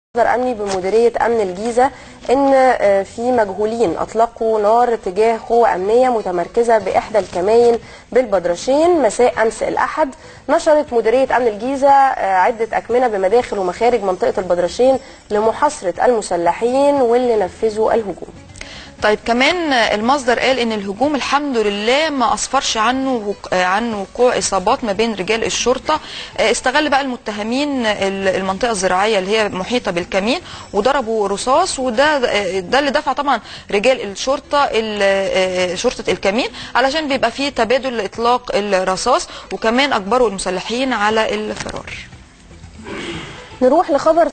مصدر امني بمديريه امن الجيزه ان آه، في مجهولين اطلقوا نار تجاه قوه امنيه متمركزه باحدى الكمائن بالبدرشين مساء امس الاحد نشرت مديريه امن الجيزه آه، عده اكمنه بمداخل ومخارج منطقه البدرشين لمحاصره المسلحين واللي نفذوا الهجوم طيب كمان المصدر قال ان الهجوم الحمد لله ما اسفرش عنه وق- عن وقوع اصابات ما بين رجال الشرطه استغل بقى المتهمين ال- المنطقه الزراعيه اللي هي محيطه بالكمين وضربوا رصاص وده ده اللي دفع طبعا رجال الشرطه ال- شرطه الكمين علشان بيبقى فيه تبادل لاطلاق الرصاص وكمان اجبروا المسلحين على الفرار نروح لخبر